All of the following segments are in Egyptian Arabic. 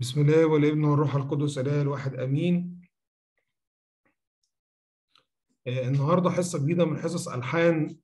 بسم الله والابن والروح القدس اله الواحد امين آه، النهارده حصه جديده من حصص الحان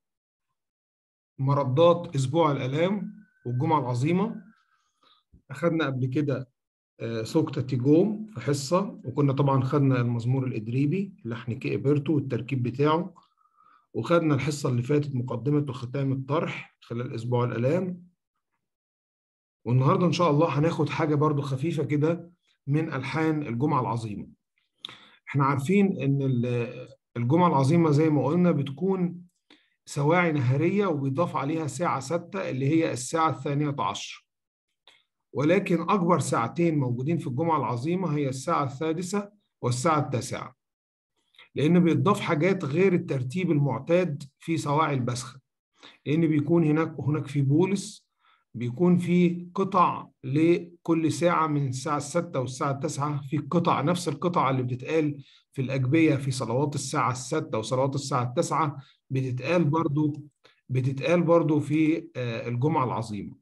مردات اسبوع الالام والجمعه العظيمه اخذنا قبل كده آه، سوكتا تيجوم في حصه وكنا طبعا خدنا المزمور الادريبي لحن كيبرتو والتركيب بتاعه وخدنا الحصه اللي فاتت مقدمه وختام الطرح خلال اسبوع الالام والنهارده ان شاء الله هناخد حاجه برضو خفيفه كده من الحان الجمعه العظيمه احنا عارفين ان الجمعه العظيمه زي ما قلنا بتكون سواعي نهاريه وبيضاف عليها ساعه سته اللي هي الساعه الثانيه عشر ولكن اكبر ساعتين موجودين في الجمعه العظيمه هي الساعه السادسه والساعه التاسعه لان بيضاف حاجات غير الترتيب المعتاد في سواعي البسخه لان بيكون هناك هناك في بولس بيكون في قطع لكل ساعة من الساعة الستة والساعة التاسعة في قطع نفس القطع اللي بتتقال في الأجبية في صلوات الساعة الستة وصلوات الساعة التاسعة بتتقال برضو بتتقال برضو في الجمعة العظيمة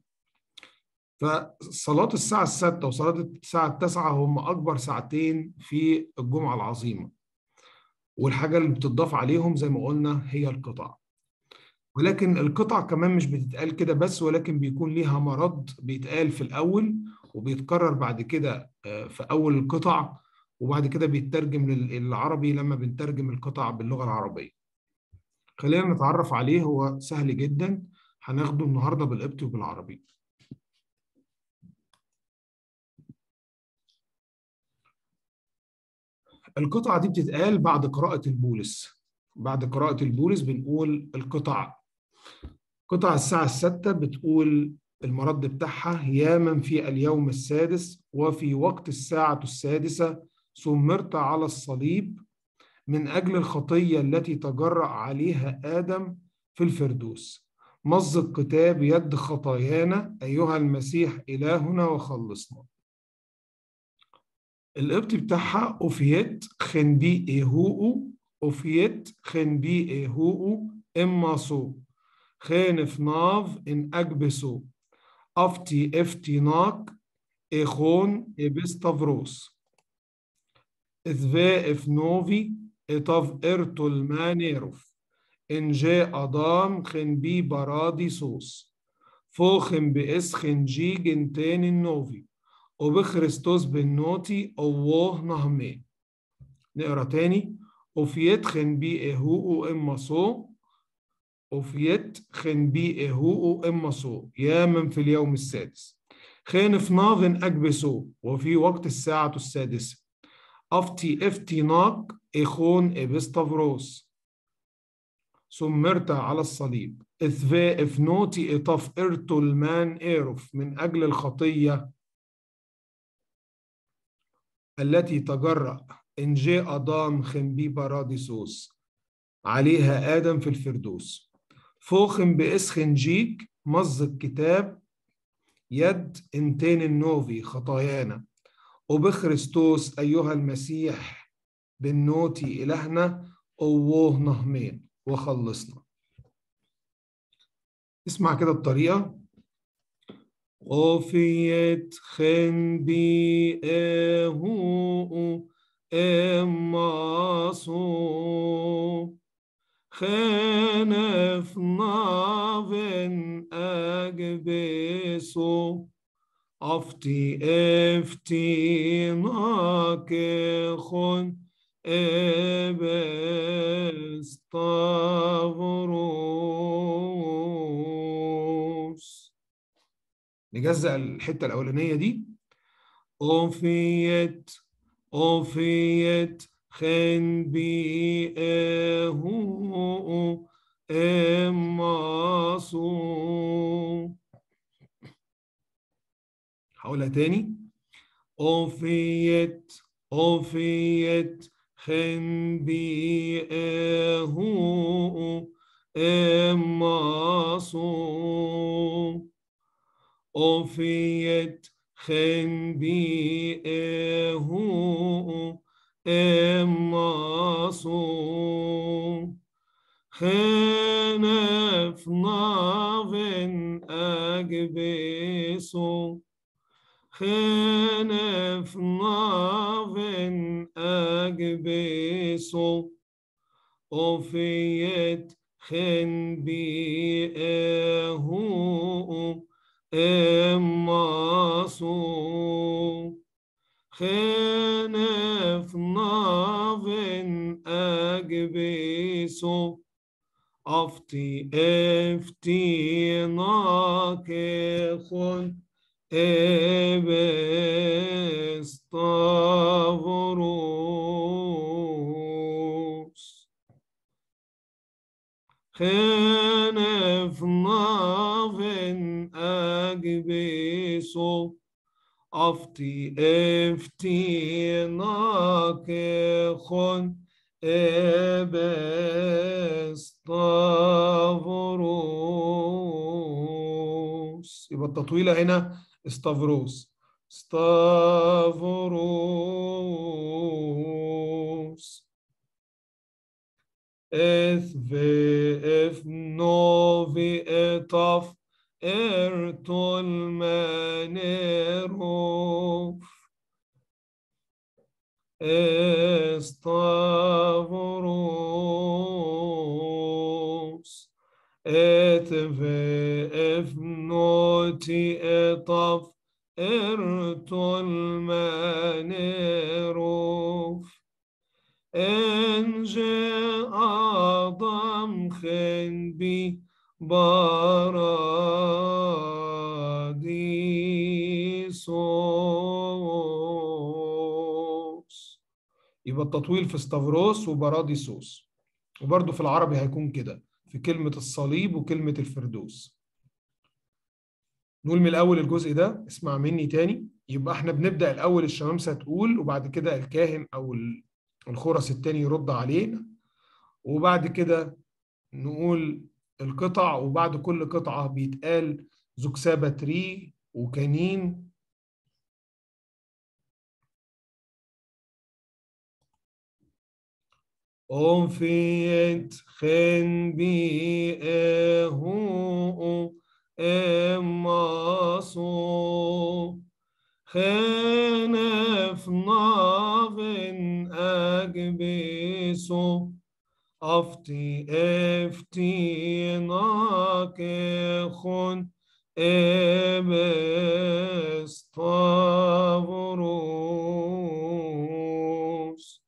فصلاة الساعة الستة وصلاة الساعة التاسعة هم أكبر ساعتين في الجمعة العظيمة والحاجة اللي بتضاف عليهم زي ما قلنا هي القطع ولكن القطع كمان مش بتتقال كده بس ولكن بيكون ليها مرض بيتقال في الأول وبيتكرر بعد كده في أول القطع وبعد كده بيترجم للعربي لما بنترجم القطع باللغة العربية خلينا نتعرف عليه هو سهل جدا هناخده النهاردة بالقبطي وبالعربي القطعة دي بتتقال بعد قراءة البولس بعد قراءة البولس بنقول القطع قطع الساعة الستة بتقول المرد بتاعها يا من في اليوم السادس وفي وقت الساعة السادسة سمرت على الصليب من أجل الخطية التي تجرأ عليها آدم في الفردوس مزق كتاب يد خطايانا أيها المسيح إلهنا وخلصنا القبط بتاعها أوفيت خنبي إيهوء أوفيت خنبي إيهوء إما سو خانف ناف إن أجبسو أفتي افتيناك إخون إبستافروس إذفا إفنوفي إطاف إرتل مانيروف إن جاء أدام خنبي برادي سوس فوخن بإسخن جيجن تاني النوفي وبخريستوس بالنوتي أوه نهمي نقرا تاني وفيت خن بي إهوء إما صو وفيت خن بي إهوء إما صو يا من في اليوم السادس خان في ناغن أجبسو وفي وقت الساعة السادسة أفتي افتيناك إخون إبستافروس سمرت على الصليب إثفاء إفنوتي إطاف إرتو المان إيروف من أجل الخطية التي تجرأ إن جاء أدام خنبي باراديسوس عليها آدم في الفردوس فوخن بإسخن جيك مزق كتاب يد انتين النوفي خطايانا وبخريستوس أيها المسيح بالنوتي إلهنا أوه نهمين وخلصنا اسمع كده الطريقة أوفيت خن بي إهو إماسو خنف نافن أجبسو أفتي افتي ناكخون إبستافروس نجزأ الحتة الأولانية دي أوفيت أوفيت خن بي إهو إماسو هقولها تاني أوفيت أوفيت خن بي إهو إماسو أوفيت خن بي إهو إماسو خنف نافن أجبسو خنف نافن أجبسو أوفيت خن بي أهو إماسو خنف نافن أجبسو أفتي أفتي ناكخون Stavros Chenef naven agbeso Afti efti nakechon Stavros يبقى التطويلة هنا استافروس ستافروس اث في اف نوفي اتاف ارتول مانيروف استافروس ات في اف نوتي اتاف ارتول مانيروف انجي آدم خن بي باراديسوس يبقى التطويل في ستافروس وباراديسوس وبرضه في العربي هيكون كده في كلمة الصليب وكلمة الفردوس نقول من الأول الجزء ده اسمع مني تاني يبقى احنا بنبدأ الأول الشمامسة تقول وبعد كده الكاهن أو الخرس التاني يرد علينا وبعد كده نقول القطع وبعد كل قطعة بيتقال زكسابة تري وكنين أنفيت خن بي أهو إماسو خنف نافن أجبسو أفتي أفتي ناكخون إبستافروس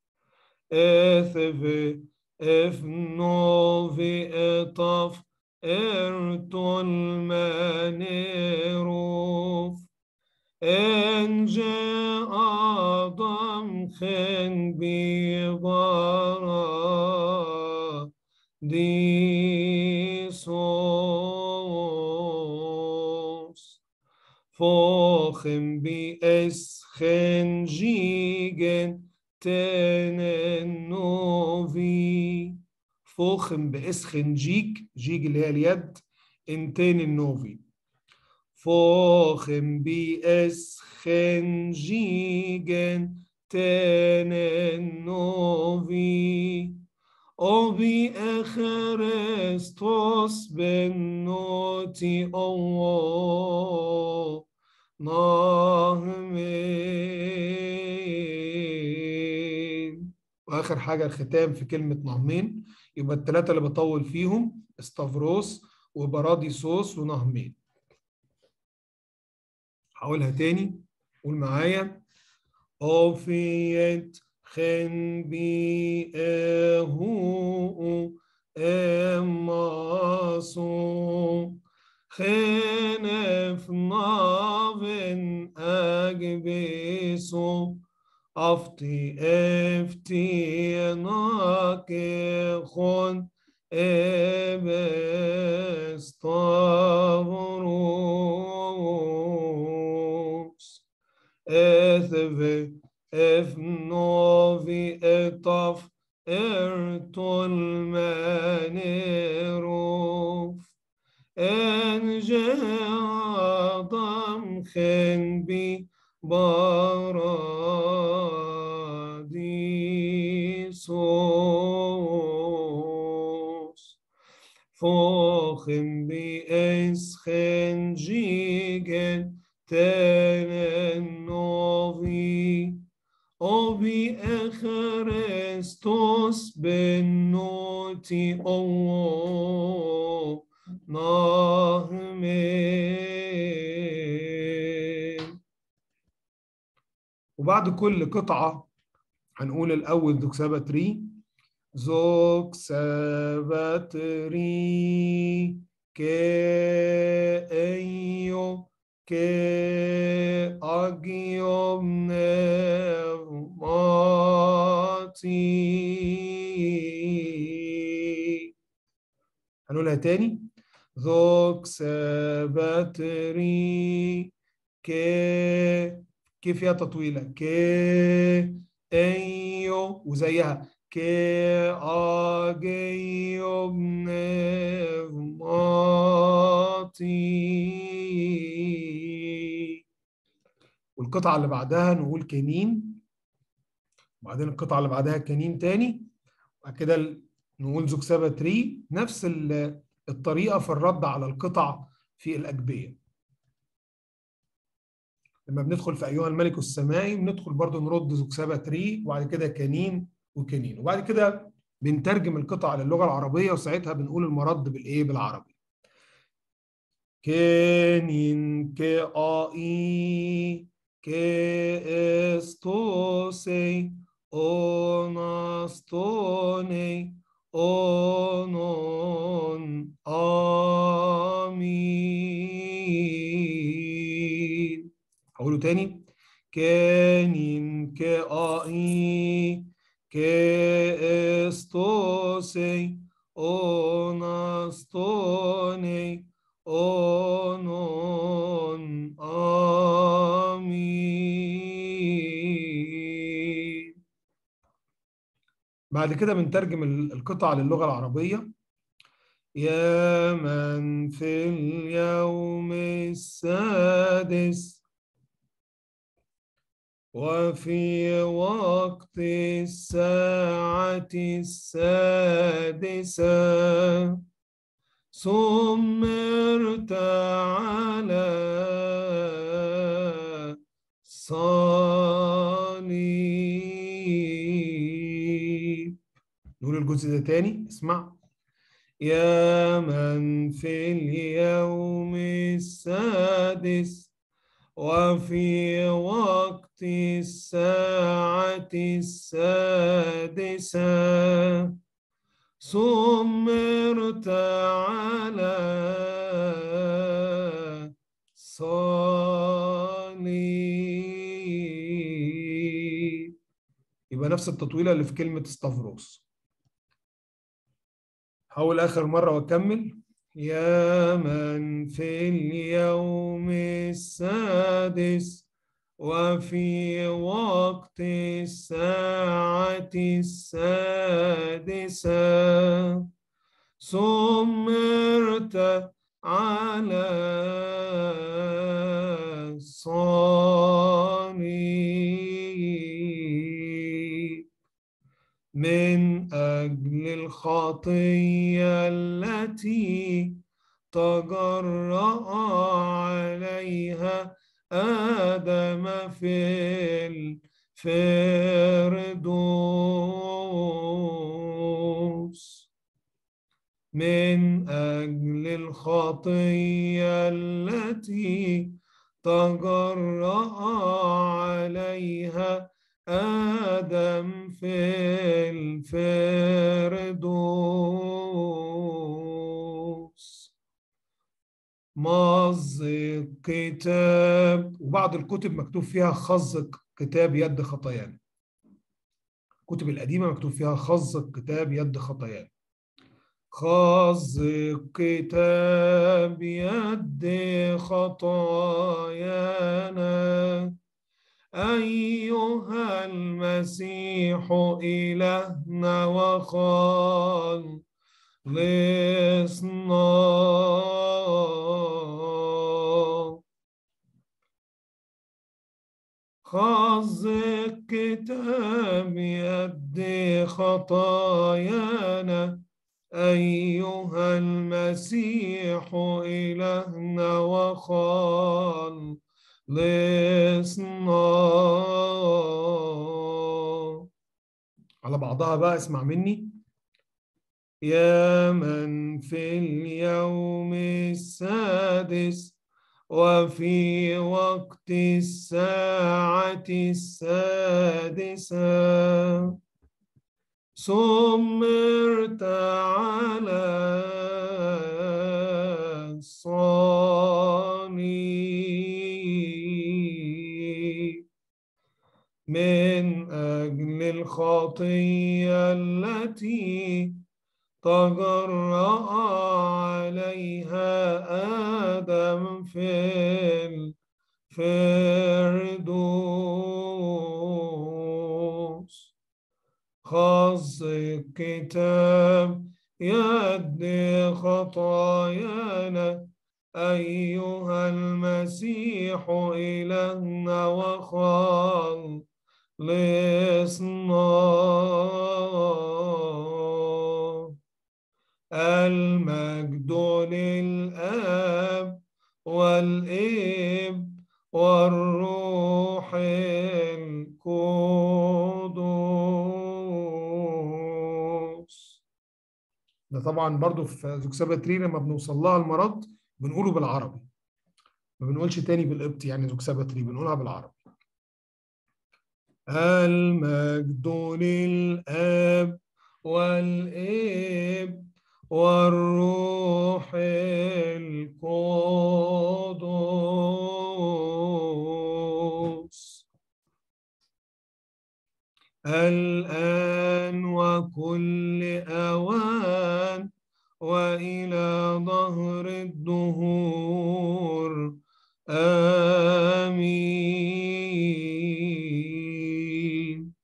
إثفي إفنوفي إطف إرتول مانيروف إنجي آدم خن بيبارا ديسوس فوخم بإس خنجيجن تننوفي فوخم باسخن جيك جيج اللي هي اليد انتين النوفي فوخم باسخن جيجن تن النوفي او بي اخرستوس بنوتي او نهمين واخر حاجه الختام في كلمه نهمين يبقى الثلاثه اللي بطول فيهم استافروس وبراديسوس ونهمين هقولها تاني قول معايا أوفيت خن بي أهو أماسو خنف نافن أجبسو أفتي أفتي ناكخون إبستافروس إثفي إفنوفي إطف إرتول مانيروف إنجي آدم خن بي باراديسوس فوخم بي إس خن جيجن تنوفي أبي أخرستوس بنوتي أو نهمين وبعد كل قطعة هنقول الأول دوكساباتري زوكساباتري كأيو كأجيوم نرماتي هنقولها تاني زوكساباتري ك كيف فيها تطويلة ك أيو وزيها ك أجيوم نرماتي والقطعة اللي بعدها نقول كنين وبعدين القطعة اللي بعدها كنين تاني وبعد كده نقول زوكسابا تري نفس الطريقة في الرد على القطع في الأجبية لما بندخل في أيها الملك السمائي بندخل برضو نرد زوكسابا تري وبعد كده كنين وكنين وبعد كده بنترجم القطع للغة العربية وساعتها بنقول المرد بالإيه بالعربي كنين كآي كاستوسي أوناستوني أونون آمين هقوله تاني كانين كآي كاستوسي أوناستوني أونون آمين بعد كده بنترجم القطع للغة العربية يا من في اليوم السادس وفي وقت الساعة السادسة سمرت على صليب نقول الجزء ده تاني اسمع يا من في اليوم السادس وفي وقت الساعة السادسة سمرت على صليب يبقى نفس التطويلة اللي في كلمة استفروس حاول آخر مرة وأكمل يا من في اليوم السادس وفي وقت الساعة السادسة سمرت على صليب من أجل الخطية التي تجرأ عليها آدم في الفردوس من أجل الخطية التي تجرأ عليها آدم في الفردوس مزق كتاب وبعض الكتب مكتوب فيها خزق كتاب يد خطايانا الكتب القديمة مكتوب فيها خزق كتاب يد خطايانا خزق كتاب يد خطايانا أيها المسيح إلهنا وخلصنا خزق كتاب يد خطايانا أيها المسيح إلهنا لصنا على بعضها بقى اسمع مني يا من في اليوم السادس وفي وقت الساعة السادسة سمرت على الصليب من أجل الخطية التي تجرأ عليها آدم في الفردوس خص الكتاب يد خطايانا أيها المسيح إلهنا وخلصنا المجد للآب والإب والروح القدس ده طبعا برضو في زوكساباتري لما بنوصل لها المرض بنقوله بالعربي ما بنقولش تاني بالقبط يعني زوكساباتري بنقولها بالعربي المجد للآب والإب والروح القدس الآن وكل أوان وإلى ظهر الدهور آمين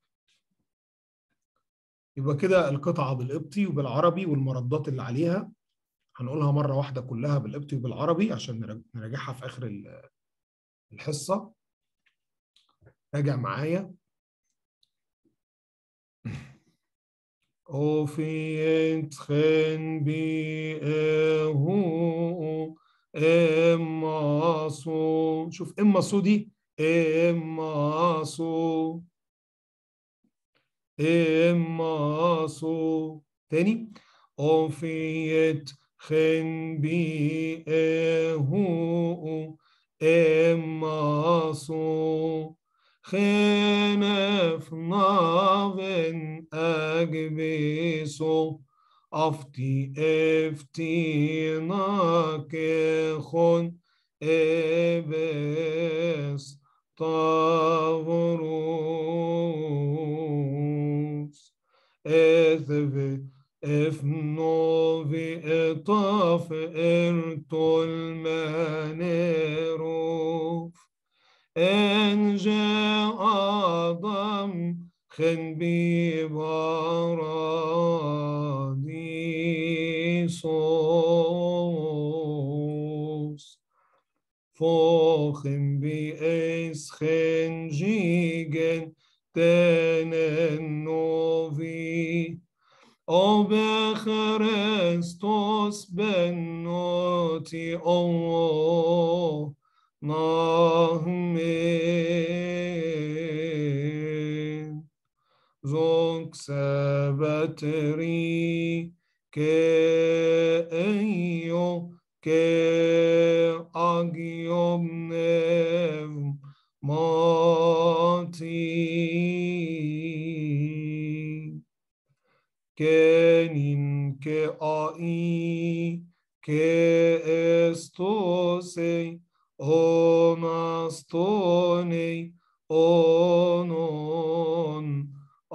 يبقى كده القطعة بالقبطي وبالعربي والمردات اللي عليها هنقولها مرة واحدة كلها بالقبطي وبالعربي عشان نراجعها في آخر الحصة راجع معايا أوفيت خن بي هو إما صو شوف إما صو دي إما صو إما صو تاني أوفيت خن بي هو إما صو خنف نافن أجبسو أفتي افتي ناكخون إبس طاوروس إذب إفنوفي إطاف إرتول مانيروف إن جاء آدم خن بباراديسوس فوخن بإس خن جيجن تنن نوفي او بخرستوس بنوتي او نهمين زوك سبتري كأيو كأجيوم نف ماتي كنين كأي كأستوسي أوناستوني أونون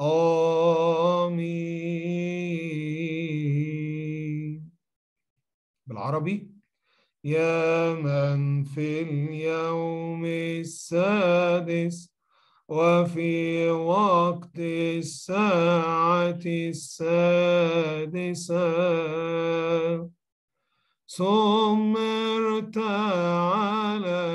آمين بالعربي يا من في اليوم السادس وفي وقت الساعة السادسة سمرت على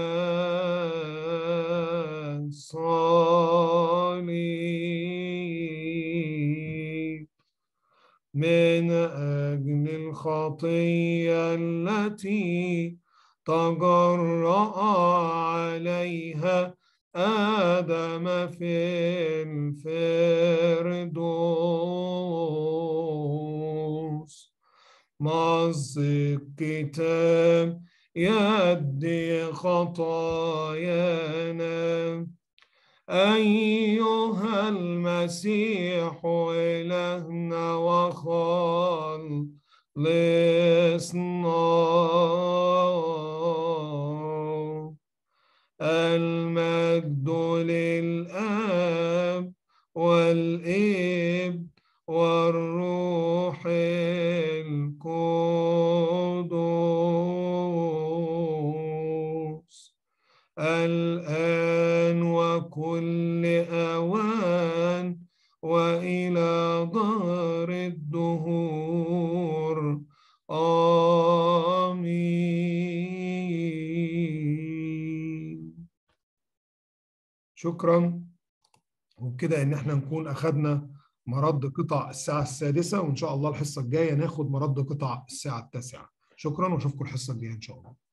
الصليب من أجل الخطية التي تجرأ عليها عليها آدم في الفردوس مزق كتاب يدي خطايانا أيها المسيح إلهنا وخلصنا المجد للآب والابن والروح القدس الآن وكل أوان وإلى ظهر الدهور آمين شكرا وبكده ان احنا نكون اخذنا مرد قطع الساعة السادسة وان شاء الله الحصة الجاية ناخد مرد قطع الساعة التاسعة شكرا واشوفكم الحصة الجاية ان شاء الله